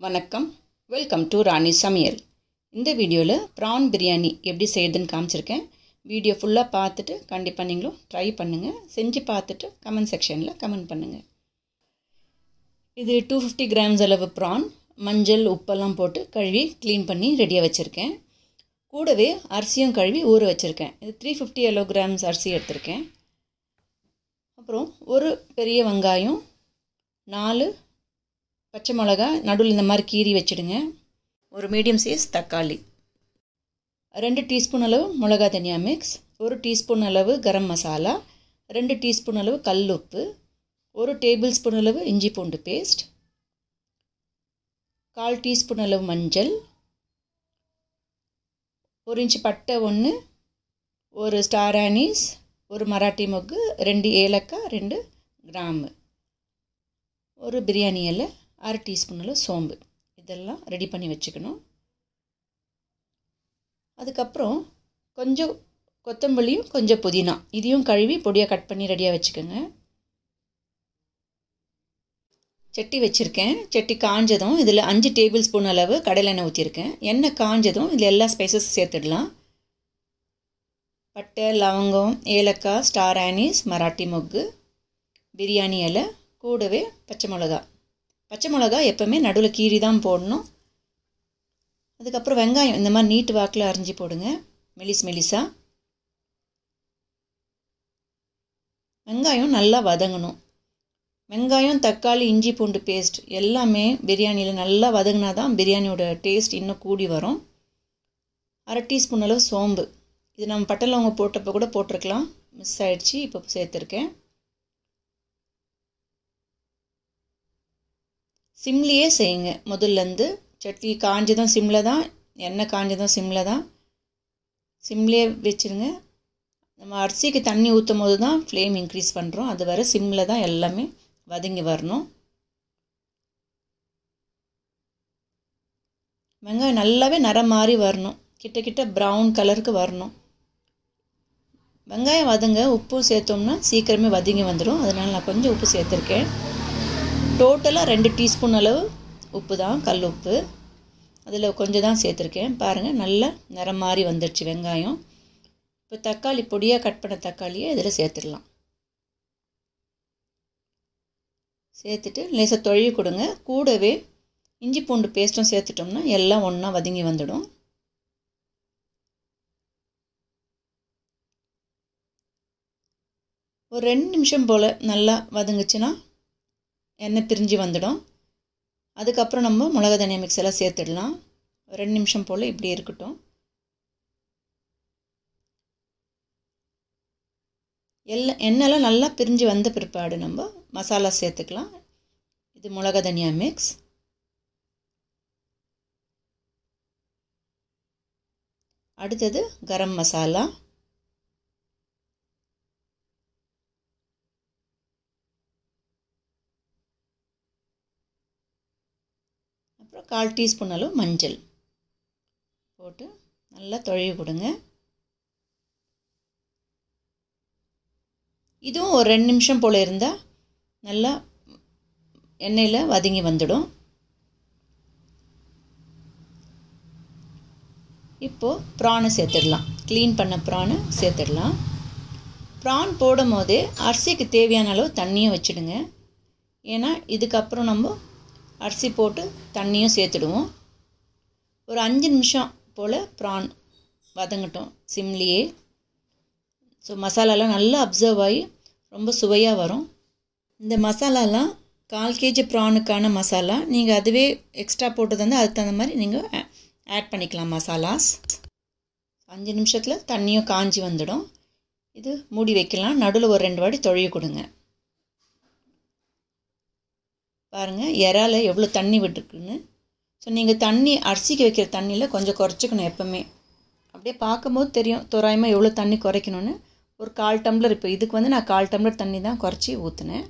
வணக்கம் welcome to ராணி சமையல் இந்த வீடியோவில் ப்ரான் பிரியாணி எப்படி செய்யுதுன்னு காமிச்சிருக்கேன் வீடியோ ஃபுல்லாக பார்த்துட்டு கண்டிப்பாக நீங்களும் ட்ரை பண்ணுங்கள் செஞ்சு பார்த்துட்டு கமெண்ட் செக்ஷனில் கமெண்ட் பண்ணுங்கள் இது டூ ஃபிஃப்டி கிராம்ஸ் அளவு ப்ரான் மஞ்சள் உப்பெல்லாம் போட்டு கழுவி க்ளீன் பண்ணி ரெடியாக வச்சுருக்கேன் கூடவே அரிசியும் கழுவி ஊற வச்சுருக்கேன் இது த்ரீ ஃபிஃப்டி எல்லோ கிராம்ஸ் அரிசி எடுத்திருக்கேன் அப்புறம் ஒரு பெரிய வெங்காயம் நாலு பச்சை மிளகா நடுவில் இந்த மாதிரி கீறி வச்சுடுங்க ஒரு மீடியம் சைஸ் தக்காளி ரெண்டு டீஸ்பூன் அளவு மிளகா தனியா மிக்ஸ் ஒரு டீஸ்பூன் அளவு கரம் மசாலா ரெண்டு டீஸ்பூன் அளவு கல் உப்பு ஒரு டேபிள் ஸ்பூன் அளவு இஞ்சி பூண்டு பேஸ்ட் கால் டீஸ்பூன் அளவு மஞ்சள் ஒரு இன்ச்சு பட்டை ஒன்று ஒரு ஸ்டார் ஆனீஸ் ஒரு மராட்டி மொக்கு ரெண்டு ஏலக்காய் ரெண்டு கிராம்பு ஒரு பிரியாணி இலை அரை டீஸ்பூன் அளவு சோம்பு இதெல்லாம் ரெடி பண்ணி வச்சுக்கணும் அதுக்கப்புறம் கொஞ்சம் கொத்தமல்லியும் கொஞ்சம் புதினா இதையும் கழுவி பொடியாக கட் பண்ணி ரெடியாக வச்சுக்கோங்க சட்டி வச்சுருக்கேன் சட்டி காஞ்சதும் இதில் அஞ்சு டேபிள் ஸ்பூன் அளவு கடலெண்ணெய் ஊற்றிருக்கேன் எண்ணெய் காஞ்சதும் இதில் எல்லா ஸ்பைசஸ் சேர்த்துடலாம் பட்டை லவங்கம் ஏலக்காய் ஸ்டார் ஆனீஸ் மராட்டி மொக்கு பிரியாணி இலை கூடவே பச்சை மிளகா பச்சை மிளகா எப்போவுமே நடுவில் கீரி தான் போடணும் அதுக்கப்புறம் வெங்காயம் இந்த மாதிரி நீட்டு வாக்கில் அரிஞ்சு போடுங்க மெலிஸ் மெலிஸாக வெங்காயம் நல்லா வதங்கணும் வெங்காயம் தக்காளி இஞ்சி பூண்டு பேஸ்ட் எல்லாமே பிரியாணியில் நல்லா வதங்கினா தான் பிரியாணியோட டேஸ்ட் இன்னும் கூடி வரும் அரை டீஸ்பூன் அளவு சோம்பு இது நம்ம பட்டலவங்க போட்டப்போ கூட போட்டிருக்கலாம் மிஸ் ஆகிடுச்சி இப்போ சேர்த்துருக்கேன் சிம்லேயே செய்யுங்க முதல்லேருந்து சட்னி காஞ்சதும் சிம்மில் தான் எண்ணெய் காஞ்சதும் சிம்மில் தான் சிம்லேயே வச்சுருங்க நம்ம அரிசிக்கு தண்ணி ஊற்றும் போது தான் ஃப்ளேம் இன்க்ரீஸ் பண்ணுறோம் அது வரை சிம்மில் தான் எல்லாமே வதங்கி வரணும் வெங்காயம் நல்லாவே நிறம் மாறி வரணும் கிட்ட கிட்ட ப்ரௌன் கலருக்கு வரணும் வெங்காயம் வதங்க உப்பும் சேர்த்தோம்னா சீக்கிரமே வதங்கி வந்துடும் அதனால் நான் கொஞ்சம் உப்பு சேர்த்துருக்கேன் டோட்டலாக ரெண்டு டீஸ்பூன் அளவு உப்பு தான் கல் உப்பு அதில் கொஞ்சம் தான் சேர்த்துருக்கேன் பாருங்கள் நல்லா நிறம் மாறி வந்துடுச்சு வெங்காயம் இப்போ தக்காளி பொடியாக கட் பண்ண தக்காளியை இதில் சேர்த்துடலாம் சேர்த்துட்டு லேசாக தொழில் கொடுங்க கூடவே இஞ்சி பூண்டு பேஸ்ட்டும் சேர்த்துட்டோம்னா எல்லாம் ஒன்றா வதங்கி வந்துடும் ஒரு ரெண்டு நிமிஷம் போல் நல்லா வதங்குச்சுன்னா எண்ணெய் பிரிஞ்சு வந்துடும் அதுக்கப்புறம் நம்ம மிளகா தனியா மிக்ஸ் எல்லாம் சேர்த்துடலாம் ரெண்டு நிமிஷம் போல் இப்படி இருக்கட்டும் எல்லாம் எண்ணெய்லாம் நல்லா பிரிஞ்சு வந்த பிற்பாடு நம்ம மசாலா சேர்த்துக்கலாம் இது மிளகா தனியா மிக்ஸ் அடுத்தது கரம் மசாலா அப்புறம் கால் டீஸ்பூன் அளவு மஞ்சள் போட்டு நல்லா தொழிவு கொடுங்க இதுவும் ஒரு ரெண்டு நிமிஷம் போல் இருந்தால் நல்லா எண்ணெயில் வதங்கி வந்துடும் இப்போது ப்ரானை சேர்த்துடலாம் க்ளீன் பண்ண ப்ரானை சேர்த்துடலாம் ப்ரான் போடும் போதே அரிசிக்கு தேவையான அளவு தண்ணியும் வச்சுடுங்க ஏன்னா இதுக்கப்புறம் நம்ம அரிசி போட்டு தண்ணியும் சேர்த்துடுவோம் ஒரு அஞ்சு நிமிஷம் போல் ப்ரான் வதங்கட்டும் சிம்லேயே ஸோ மசாலாலாம் நல்லா அப்சர்வ் ஆகி ரொம்ப சுவையாக வரும் இந்த மசாலாலாம் கால் கேஜி ப்ரானுக்கான மசாலா நீங்கள் அதுவே எக்ஸ்ட்ரா போட்டது வந்து அதுக்கு தகுந்த மாதிரி நீங்கள் ஆட் பண்ணிக்கலாம் மசாலாஸ் அஞ்சு நிமிஷத்தில் தண்ணியும் காஞ்சி வந்துடும் இது மூடி வைக்கலாம் நடுவில் ஒரு ரெண்டு வாட்டி தொழில் கொடுங்க பாருங்கள் இறால எவ்வளோ தண்ணி விட்டுருக்குன்னு ஸோ நீங்கள் தண்ணி அரிசிக்கு வைக்கிற தண்ணியில் கொஞ்சம் குறைச்சிக்கணும் எப்போவுமே அப்படியே பார்க்கும்போது தெரியும் தோராயமாக எவ்வளோ தண்ணி குறைக்கணும்னு ஒரு கால் டம்ளர் இப்போ இதுக்கு வந்து நான் கால் டம்ளர் தண்ணி தான் குறைச்சி ஊற்றுனேன்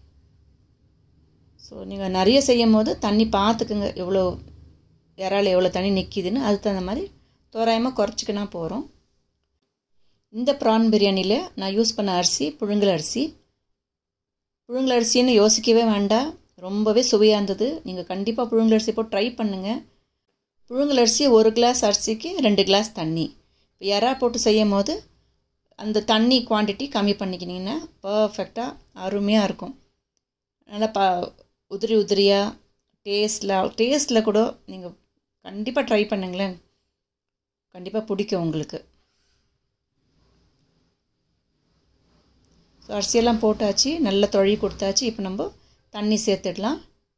ஸோ நீங்கள் நிறைய செய்யும் போது தண்ணி பார்த்துக்குங்க எவ்வளோ இறால எவ்வளோ தண்ணி நிற்கிதுன்னு அதுக்கு தகுந்த மாதிரி தோராயமாக குறைச்சிக்கினா போகிறோம் இந்த ப்ரான் பிரியாணியில் நான் யூஸ் பண்ண அரிசி புழுங்கல் அரிசி புழுங்கல் அரிசின்னு யோசிக்கவே வேண்டாம் ரொம்பவே சுவையாக இருந்தது நீங்கள் கண்டிப்பாக புழுங்கல் அரிசி போட்டு ட்ரை பண்ணுங்கள் புழுங்கல் அரிசி ஒரு கிளாஸ் அரிசிக்கு ரெண்டு கிளாஸ் தண்ணி இப்போ எறா போட்டு செய்யும் போது அந்த தண்ணி குவான்டிட்டி கம்மி பண்ணிக்கினீங்கன்னா பர்ஃபெக்டாக அருமையாக இருக்கும் நல்லா ப உதிரி உதிரியாக டேஸ்டில் டேஸ்ட்டில் கூட நீங்கள் கண்டிப்பாக ட்ரை பண்ணுங்களேன் கண்டிப்பாக பிடிக்கும் உங்களுக்கு ஸோ அரிசியெல்லாம் போட்டாச்சு நல்லா தொழி கொடுத்தாச்சு இப்போ நம்ம தண்ணி சேர்த்துடலாம்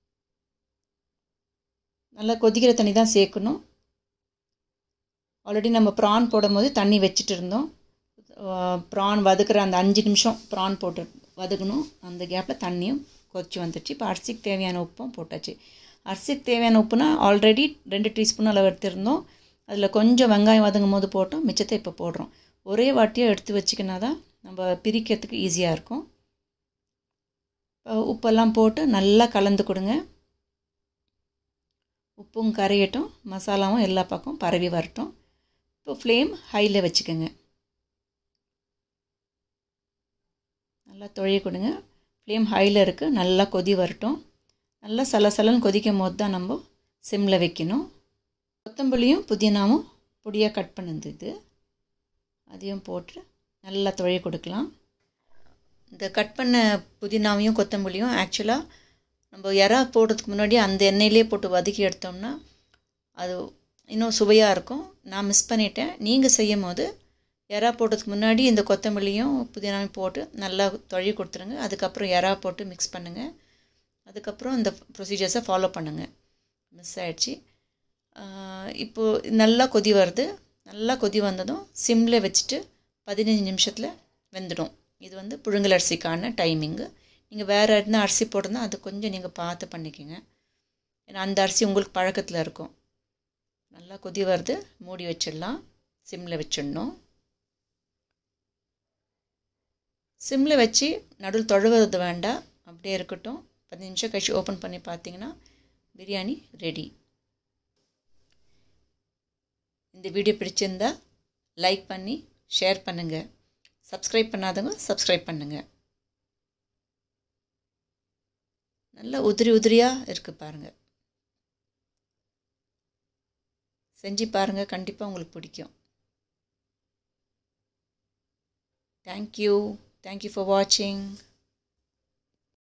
நல்லா கொதிக்கிற தண்ணி தான் சேர்க்கணும் ஆல்ரெடி நம்ம ப்ரான் போடும்போது தண்ணி வச்சுட்டு இருந்தோம் ப்ரான் வதக்குற அந்த அஞ்சு நிமிஷம் ப்ரான் போட்டு வதக்கணும் அந்த கேப்பில் தண்ணியும் கொதிச்சு வந்துடுச்சு இப்போ அரிசிக்கு தேவையான உப்பும் போட்டாச்சு அரிசிக்கு தேவையான உப்புனா ஆல்ரெடி ரெண்டு டீஸ்பூன் அளவு எடுத்திருந்தோம் அதில் கொஞ்சம் வெங்காயம் வதங்கும் போது போட்டோம் மிச்சத்தை இப்போ போடுறோம் ஒரே வாட்டியாக எடுத்து வச்சுக்கினா தான் நம்ம பிரிக்கிறதுக்கு ஈஸியாக இருக்கும் உப்பெல்லாம் போட்டு நல்லா கலந்து கொடுங்க உப்பும் கரையட்டும் மசாலாவும் எல்லா பக்கம் பரவி வரட்டும் இப்போ ஃப்ளேம் ஹையில் வச்சுக்கோங்க நல்லா தொழில் கொடுங்க ஃப்ளேம் ஹையில் இருக்குது நல்லா கொதி வரட்டும் நல்லா சலசலன்னு கொதிக்கும் போது தான் நம்ம சிம்மில் வைக்கணும் கொத்தமல்லியும் புதினாவும் பொடியாக கட் பண்ணுது இது அதையும் போட்டு நல்லா தொழில் கொடுக்கலாம் இந்த கட் பண்ண புதினாவையும் கொத்தமல்லியும் ஆக்சுவலாக நம்ம இறா போடுறதுக்கு முன்னாடி அந்த எண்ணெயிலே போட்டு வதக்கி எடுத்தோம்னா அது இன்னும் சுவையாக இருக்கும் நான் மிஸ் பண்ணிட்டேன் நீங்கள் செய்யும் போது எறா போடுறதுக்கு முன்னாடி இந்த கொத்தமல்லியும் புதினாவையும் போட்டு நல்லா தொழி கொடுத்துருங்க அதுக்கப்புறம் எறா போட்டு மிக்ஸ் பண்ணுங்கள் அதுக்கப்புறம் இந்த ப்ரொசீஜர்ஸை ஃபாலோ பண்ணுங்கள் மிஸ் ஆகிடுச்சு இப்போது நல்லா கொதி வருது நல்லா கொதி வந்ததும் சிம்மில் வச்சுட்டு பதினஞ்சு நிமிஷத்தில் வெந்துடும் இது வந்து புழுங்கல் அரிசிக்கான டைமிங்கு நீங்கள் வேறு எதுனா அரிசி போடுறதுனா அது கொஞ்சம் நீங்கள் பார்த்து பண்ணிக்கோங்க ஏன்னா அந்த அரிசி உங்களுக்கு பழக்கத்தில் இருக்கும் நல்லா கொதி வருது மூடி வச்சிடலாம் சிம்மில் வச்சிடணும் சிம்மில் வச்சு நடுவில் தொழுவது வேண்டாம் அப்படியே இருக்கட்டும் பதினஞ்சு நிமிஷம் கழிச்சு ஓப்பன் பண்ணி பார்த்தீங்கன்னா பிரியாணி ரெடி இந்த வீடியோ பிடிச்சிருந்தா லைக் பண்ணி ஷேர் பண்ணுங்கள் சப்ஸ்கிரைப் பண்ணாதவங்க சப்ஸ்கிரைப் பண்ணுங்கள் நல்லா உதிரி உதிரியாக இருக்குது பாருங்கள் செஞ்சு பாருங்கள் கண்டிப்பாக உங்களுக்கு பிடிக்கும் தேங்க்யூ தேங்க்யூ ஃபார் வாட்சிங்